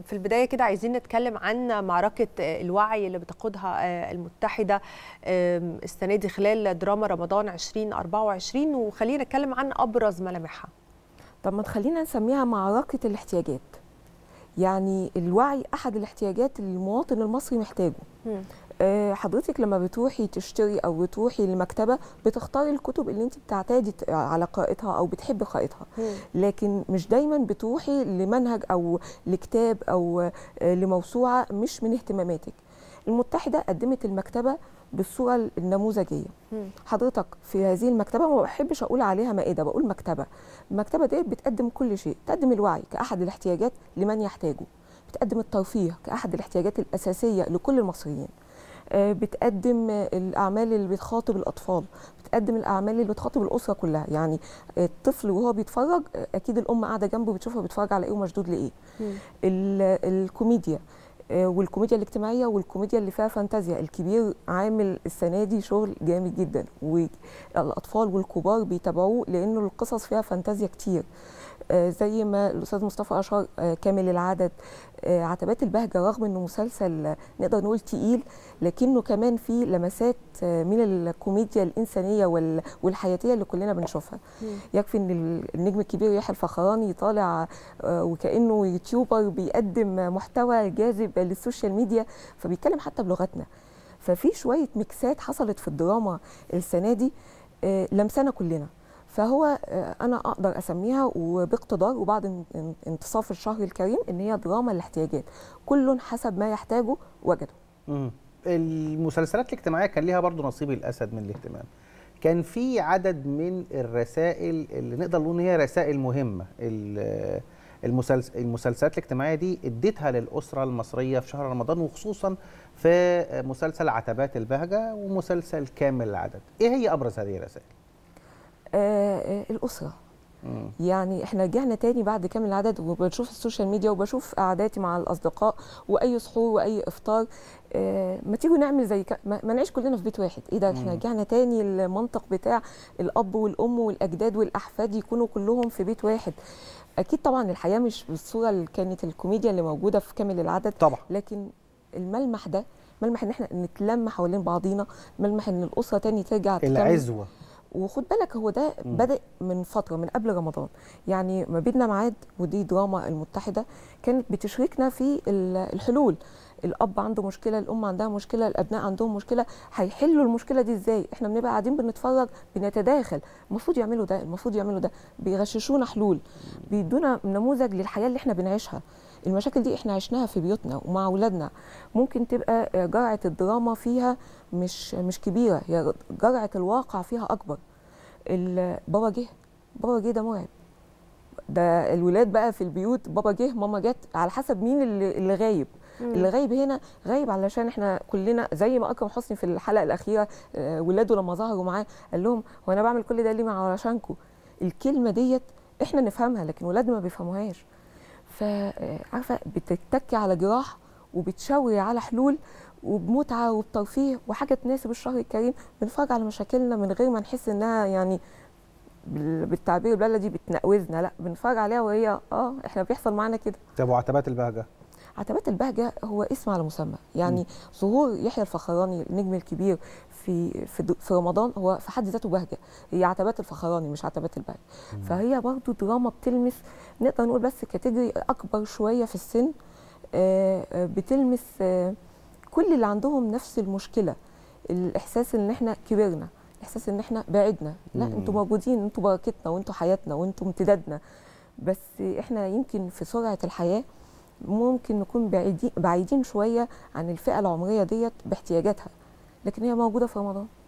في البدايه كده عايزين نتكلم عن معركه الوعي اللي بتقودها المتحده السنه دي خلال دراما رمضان 2024 وخلينا نتكلم عن ابرز ملامحها طب ما تخلينا نسميها معركه الاحتياجات يعني الوعي احد الاحتياجات اللي المواطن المصري محتاجه م. حضرتك لما بتروحي تشتري او بتروحي المكتبه بتختاري الكتب اللي انت بتعتادي على قراءتها او بتحبي قراءتها لكن مش دايما بتروحي لمنهج او لكتاب او لموسوعه مش من اهتماماتك المتحده قدمت المكتبه بالصوره النموذجيه حضرتك في هذه المكتبه ما بحبش اقول عليها مائده بقول مكتبه المكتبه دي بتقدم كل شيء تقدم الوعي كاحد الاحتياجات لمن يحتاجه بتقدم الترفيه كاحد الاحتياجات الاساسيه لكل المصريين بتقدم الاعمال اللي بتخاطب الاطفال بتقدم الاعمال اللي بتخاطب الاسره كلها يعني الطفل وهو بيتفرج اكيد الام قاعده جنبه بتشوفه بيتفرج على ايه ومشدود لايه الكوميديا والكوميديا الاجتماعيه والكوميديا اللي فيها فانتازيا الكبير عامل السنه دي شغل جامد جدا والاطفال والكبار بيتابعوه لانه القصص فيها فانتازيا كتير زي ما الاستاذ مصطفى اشار كامل العدد عتبات البهجه رغم انه مسلسل نقدر نقول تقيل لكنه كمان فيه لمسات من الكوميديا الانسانيه والحياتيه اللي كلنا بنشوفها يكفي ان النجم الكبير يحيى الفخراني طالع وكانه يوتيوبر بيقدم محتوى جاذب للسوشيال ميديا فبيتكلم حتى بلغتنا ففي شويه ميكسات حصلت في الدراما السنه دي لمسانا كلنا فهو انا اقدر اسميها وباقتدار وبعد انتصاف الشهر الكريم ان هي دراما الاحتياجات كل حسب ما يحتاجه وجده مم. المسلسلات الاجتماعيه كان ليها برضو نصيب الاسد من الاهتمام كان في عدد من الرسائل اللي نقدر نقول ان هي رسائل مهمه المسلسل المسلسلات الاجتماعيه دي اديتها للاسره المصريه في شهر رمضان وخصوصا في مسلسل عتبات البهجه ومسلسل كامل العدد ايه هي ابرز هذه الرسائل آه الاسره مم. يعني احنا رجعنا تاني بعد كامل العدد وبشوف السوشيال ميديا وبشوف قعداتي مع الاصدقاء واي سحور واي افطار آه ما تيجوا نعمل زي ك... ما, ما نعيش كلنا في بيت واحد ايه ده احنا رجعنا تاني المنطق بتاع الاب والام والاجداد والاحفاد يكونوا كلهم في بيت واحد اكيد طبعا الحياه مش بالصوره اللي كانت الكوميديا اللي موجوده في كامل العدد طبعا لكن الملمح ده ملمح ان احنا نتلم حوالين بعضينا ملمح ان الاسره تاني ترجع العزوه وخد بالك هو ده م. بدا من فتره من قبل رمضان يعني ما بيننا ميعاد ودي دراما المتحده كانت بتشاركنا في الحلول الاب عنده مشكله الام عندها مشكله الابناء عندهم مشكله هيحلوا المشكله دي ازاي احنا بنبقى قاعدين بنتفرج بنتداخل المفروض يعملوا ده المفروض يعملوا ده بيغششونا حلول بيدونا نموذج للحياه اللي احنا بنعيشها المشاكل دي احنا عشناها في بيوتنا ومع اولادنا ممكن تبقى جرعه الدراما فيها مش مش كبيره هي جرعه الواقع فيها اكبر بابا جه بابا جه ده مرعب ده الولاد بقى في البيوت بابا جه ماما جت على حسب مين اللي, اللي غايب مم. اللي غايب هنا غايب علشان احنا كلنا زي ما اكرم حسني في الحلقه الاخيره آه ولاده لما ظهروا معاه قال لهم هو انا بعمل كل ده ليه علشانكم الكلمه ديت احنا نفهمها لكن ولادنا ما بيفهموهاش فعارفه بتتكي على جراح وبتشاوري على حلول وبمتعه وبترفيه وحاجه تناسب الشهر الكريم بنتفرج على مشاكلنا من غير ما نحس انها يعني بالتعبير البلدي بتنقوزنا لا بنتفرج عليها وهي اه احنا بيحصل معانا كده طب وعتبات البهجه عتبات البهجه هو اسم على مسمى يعني م. ظهور يحيى الفخراني النجم الكبير في في, في رمضان هو في حد ذاته بهجه هي عتبات الفخراني مش عتبات البهجه م. فهي برضو دراما بتلمس نقدر نقول بس كاتيجوري اكبر شويه في السن بتلمس كل اللي عندهم نفس المشكله الاحساس ان احنا كبرنا احساس ان احنا بعدنا لا انتوا موجودين انتوا بركتنا وانتوا حياتنا وانتوا امتدادنا بس احنا يمكن في سرعه الحياه ممكن نكون بعيدين بعيدين شويه عن الفئه العمريه ديت باحتياجاتها لكن هي موجوده في رمضان